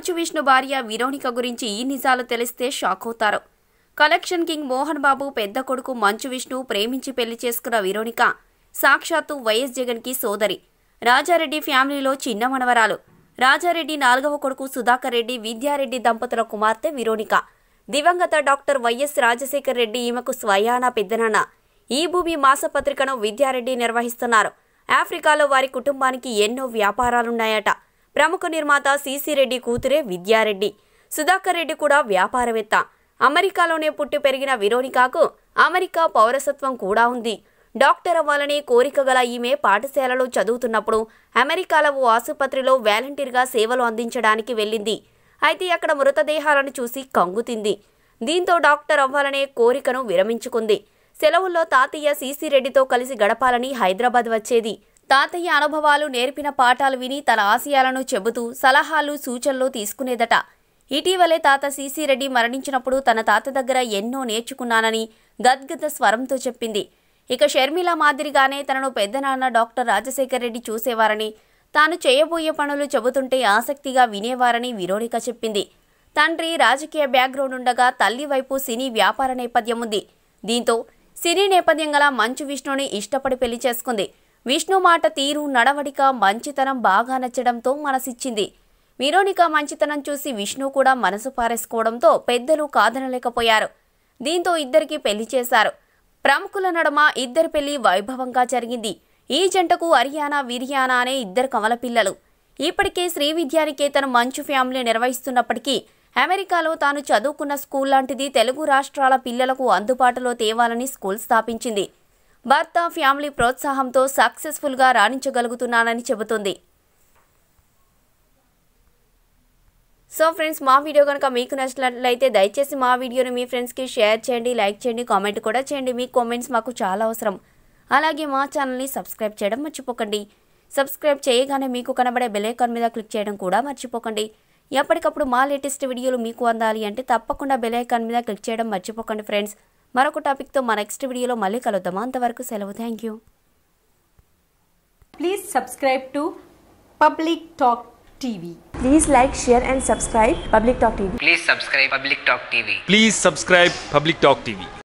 మంచు విష్ణు భార్య విరోనిక గురించి ఈ నిజాలు తెలిస్తే షాక్ అవుతారు కలెక్షన్ కింగ్ మోహన్ బాబు పెద్ద కొడుకు మంచు విష్ణు ప్రేమించి పెళ్లి చేసుకున్న విరోనిక సాక్షాత్తు వైఎస్ జగన్కి సోదరి రాజారెడ్డి ఫ్యామిలీలో చిన్న మనవరాలు రాజారెడ్డి నాలుగవ కొడుకు సుధాకర్ రెడ్డి విద్యారెడ్డి దంపతుల కుమార్తె విరోనిక దివంగత డాక్టర్ వైఎస్ రాజశేఖర్ రెడ్డి ఈమెకు స్వయానా పెద్దనాన్న ఈ భూమి మాసపత్రికను విద్యారెడ్డి నిర్వహిస్తున్నారు ఆఫ్రికాలో వారి కుటుంబానికి ఎన్నో వ్యాపారాలున్నాయట ప్రముఖ నిర్మాత సిసి రెడ్డి కూతురే విద్యారెడ్డి సుధాకర్ రెడ్డి కూడా వ్యాపారవేత్త అమెరికాలోనే పుట్టి పెరిగిన విరోనికాకు అమెరికా పౌరసత్వం కూడా ఉంది డాక్టర్ అవ్వాలనే కోరిక గల ఈమె పాఠశాలలో చదువుతున్నప్పుడు అమెరికాలో ఓ ఆసుపత్రిలో వాలంటీర్గా సేవలు అందించడానికి వెళ్ళింది అయితే అక్కడ మృతదేహాలను చూసి కంగుతింది దీంతో డాక్టర్ అవ్వాలనే కోరికను విరమించుకుంది సెలవుల్లో తాతయ్య సీసీ రెడ్డితో కలిసి గడపాలని హైదరాబాద్ వచ్చేది తాతయ్య అనుభవాలు నేర్పిన పాఠాలు విని తన ఆశయాలను చెబుతూ సలహాలు సూచనలు తీసుకునేదట ఇటీవలే తాత సీసీ రెడ్డి మరణించినప్పుడు తన తాత దగ్గర ఎన్నో నేర్చుకున్నానని గద్గద స్వరంతో చెప్పింది ఇక షర్మిల మాదిరిగానే తనను పెద్దనాన్న డాక్టర్ రాజశేఖర్ రెడ్డి చూసేవారని తాను చేయబోయే పనులు చెబుతుంటే ఆసక్తిగా వినేవారని విరోనిక చెప్పింది తండ్రి రాజకీయ బ్యాక్గ్రౌండ్ ఉండగా తల్లి వైపు సినీ వ్యాపార నేపథ్యం ఉంది దీంతో సినీ నేపథ్యం గల మంచు విష్ణుని ఇష్టపడి పెళ్లి చేసుకుంది విష్ణు మాట తీరు నడవడిక మంచితనం బాగా నచ్చడంతో మనసిచ్చింది విరోనిక మంచితనం చూసి విష్ణు కూడా మనసు పారేసుకోవడంతో పెద్దలు కాదనలేకపోయారు దీంతో ఇద్దరికి పెళ్లి చేశారు ప్రముఖుల నడమ ఇద్దరి పెళ్లి వైభవంగా జరిగింది ఈ జంటకు అరియానా విరియానా అనే ఇద్దరు కమల పిల్లలు ఇప్పటికే శ్రీ విద్యానికేతన్ మంచు ఫ్యామిలీ నిర్వహిస్తున్నప్పటికీ అమెరికాలో తాను చదువుకున్న స్కూల్ లాంటిది తెలుగు రాష్ట్రాల పిల్లలకు అందుబాటులో తేవాలని స్కూల్ స్థాపించింది భర్త ఫ్యామిలీ ప్రోత్సాహంతో సక్సెస్ఫుల్గా రాణించగలుగుతున్నానని చెబుతుంది సో ఫ్రెండ్స్ మా వీడియో కనుక మీకు నచ్చినట్లయితే దయచేసి మా వీడియోని మీ ఫ్రెండ్స్కి షేర్ చేయండి లైక్ చేయండి కామెంట్ కూడా చేయండి మీ కామెంట్స్ మాకు చాలా అవసరం అలాగే మా ఛానల్ని సబ్స్క్రైబ్ చేయడం మర్చిపోకండి సబ్స్క్రైబ్ చేయగానే మీకు కనబడే బెల్ ఐకాన్ మీద క్లిక్ చేయడం కూడా మర్చిపోకండి ఎప్పటికప్పుడు మా లేటెస్ట్ వీడియోలు మీకు అందాలి అంటే తప్పకుండా బెల్ ఐకాన్ మీద క్లిక్ చేయడం మర్చిపోకండి ఫ్రెండ్స్ మరొక టాపిక్తో మా నెక్స్ట్ వీడియోలో మళ్ళీ కలుద్దాం అంతవరకు సెలవు thank you Please subscribe to Public Talk TV. Please like, share and subscribe Public Talk TV. Please subscribe Public Talk TV. Please subscribe Public Talk TV.